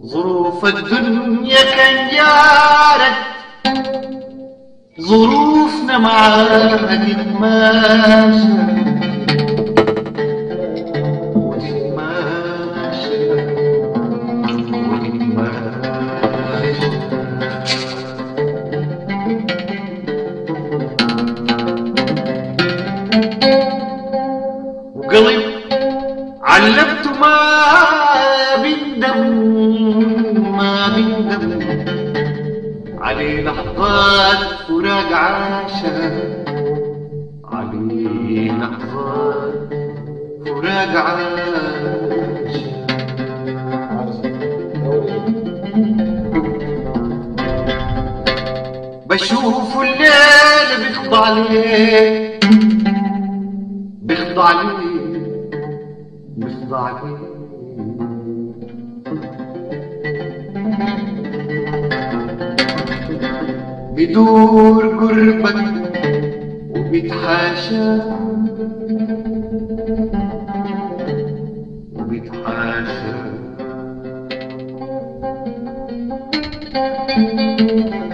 ظروف الدنيا كان جارت ظروفنا معاها تتماشى وتتماشى وتتماشى وقلب علمته ما بندم ما بندم علي لحظات فراق عاشا علي لحظات فراق عاشا بشوف الليل بيخضع ليه بيخضع ليه بيخضع ليه بدور قربك وبيتحاشى وبيتحاشى